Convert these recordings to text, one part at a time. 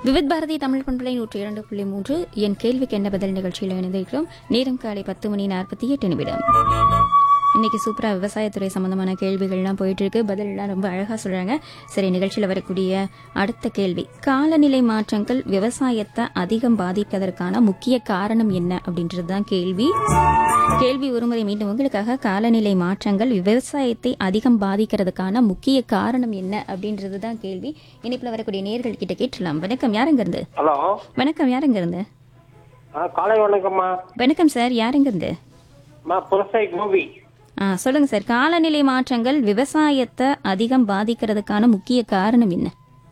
விவித் பாரதி தமிழ் பண்பலை நூற்றி இரண்டு புள்ளி மூன்று என் கேள்விக்கு என்ன பதில் நிகழ்ச்சியில் இணைந்திருக்கிறோம் நேரம் காலை பத்து மணி நாற்பத்தி எட்டு நிமிடம் இன்னைக்கு சூப்பரா விவசாயத்துறை சம்பந்தமான கேள்விகள்லாம் போயிட்டு இருக்கு பதிலெல்லாம் ரொம்ப அழகா சொல்றாங்க சரி நிகழ்ச்சியில் வரக்கூடிய அடுத்த கேள்வி காலநிலை மாற்றங்கள் விவசாயத்தை அதிகம் பாதிப்பதற்கான முக்கிய காரணம் என்ன அப்படின்றது தான் கேள்வி கேள்வி ஒருமுறை மீண்டும் உங்களுக்காக காலநிலை மாற்றங்கள் விவசாயத்தை அதிகம் பாதிக்கிறதுக்கான முக்கிய காரணம் என்ன அப்படின்றது தான் கேள்வி இனிப்புல வரக்கூடிய நேர்கள் கிட்ட கேட்டலாம் வணக்கம் யாருங்க இருந்து ஹலோ வணக்கம் யாருங்க இருந்து ஆ காலை வணக்கம்மா வணக்கம் சார் யாருங்க இருந்து அம்மா புரசை கோபி ஆ சொல்லுங்க சார் காலநிலை மாற்றங்கள் விவசாயத்தை அதிகம் பாதிக்கிறதுக்கான முக்கிய காரணம் என்ன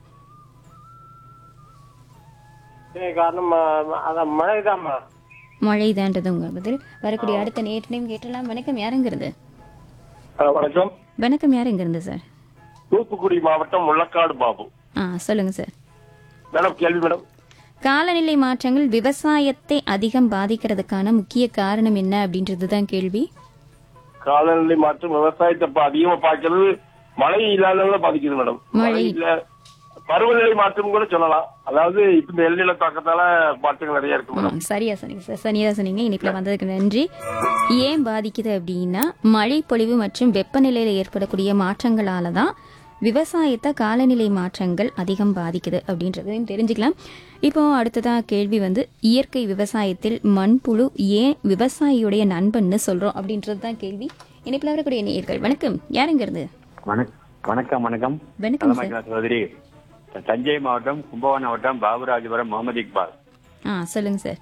சரி காரணம் ஆ, அதான் மழைதாம்மா மழைதான்றது உங்க பதில் வரக்கூடிய அடுத்த நேற்றையும் கேட்டலாம் வணக்கம் யாருங்க இருந்து ஆ, வணக்கம் வணக்கம் யாருங்க இருந்து சார் தூத்துக்குடி மாவட்டம் முள்ளக்காடு பாபு ஆ சொல்லுங்க சார் மேடம் கேள்வி மேடம் காலநிலை மாற்றங்கள் விவசாயத்தை அதிகம் பாதிக்கிறதுக்கான முக்கிய காரணம் என்ன அப்படின்றது தான் கேள்வி காலநிலை மாற்றம் விவசாயத்தை இப்ப அதிகமா பாய்க்கிறது மழை இல்லாதவங்கள பாதிக்குது மேடம் மழை. மழை இல்ல பருவநிலை மாற்றம் கூட சொல்லலாம் அதாவது இப்ப இந்த எல்நில தாக்கத்தால மாற்றங்கள் நிறைய இருக்கு மேடம் ஆ, சரியா சொன்னீங்க சார் சரியா சொன்னீங்க இனிப்புல வந்ததுக்கு நன்றி ஏன் பாதிக்குது அப்படின்னா மழை பொழிவு மற்றும் வெப்பநிலையில ஏற்படக்கூடிய மாற்றங்களால தான் விவசாயத்தை காலநிலை மாற்றங்கள் அதிகம் பாதிக்குது அப்படின்றதையும் தெரிஞ்சுக்கலாம் இப்போ அடுத்ததா கேள்வி வந்து இயற்கை விவசாயத்தில் மண்புழு ஏன் விவசாயியுடைய நண்பன்னு சொல்றோம் அப்படின்றது தான் கேள்வி இனிப்புல வரக்கூடிய நேயர்கள் வணக்கம் யாருங்க இருந்து வணக்- வணக்கம் வணக்கம் வணக்கம் சார் தலைமைக்கா சகோதரி தஞ்சை மாவட்டம் கும்பகோணம் மாவட்டம் பாபுராஜபுரம் முகமது இக்பால் ஆ சொல்லுங்க சார்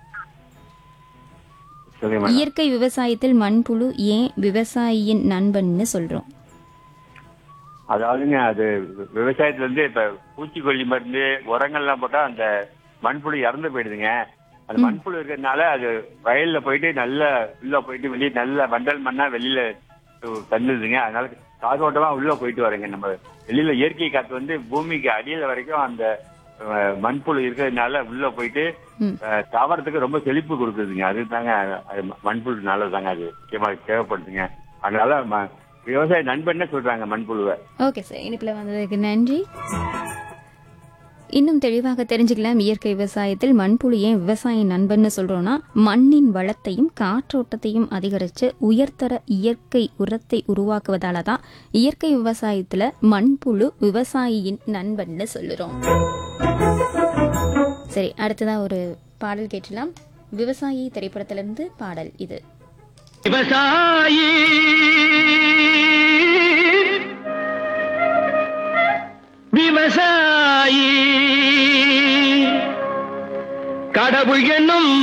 சொல்லுங்க மேடம். இயற்கை விவசாயத்தில் மண்புழு ஏன் விவசாயியின் நண்பன்னு சொல்றோம் அதாவதுங்க அது வி- விவசாயத்துல இருந்து இப்ப பூச்சிக்கொல்லி மருந்து உரங்கள்லாம் போட்டா அந்த மண்புழு இறந்து போயிடுதுங்க அந்த மண்புழு இருக்கிறதுனால அது வயல்ல போயிட்டு நல்ல உள்ள போயிட்டு வெளியே நல்ல வண்டல் மண்ணா வெளியில து- தள்ளுதுங்க அதனால காற்றோட்டமா உள்ள போயிட்டு வருங்க நம்ம வெளியில இயற்கை காத்து வந்து பூமிக்கு அடியில வரைக்கும் அந்த அஹ், மண்புழு இருக்கிறதுனால உள்ள போயிட்டு ம். அஹ், தாவரத்துக்கு ரொம்ப செழிப்பு கொடுக்குதுங்க அதுதாங்க அது மண்புழு நல்லதாங்க அது முக்கியமா தேவைப்படுதுங்க அதனால ம- விவசாய நண்பன்னு சொல்றாங்க மண்புழுவை ஓகே சார் இனிப்புல வந்ததுக்கு நன்றி இன்னும் தெளிவாக தெரிஞ்சுக்கலாம் இயற்கை விவசாயத்தில் மண்புழு ஏன் விவசாய நண்பன்னு சொல்றோம்னா மண்ணின் வளத்தையும் காற்றோட்டத்தையும் அதிகரித்து உயர்தர இயற்கை உரத்தை உருவாக்குவதால தான் இயற்கை விவசாயத்துல மண்புழு விவசாயியின் நண்பன்னு சொல்லுறோம் சரி அடுத்ததா ஒரு பாடல் கேட்டலாம் விவசாயி திரைப்படத்திலிருந்து பாடல் இது விவசாயி விவசாயி கடவுள் என்னும்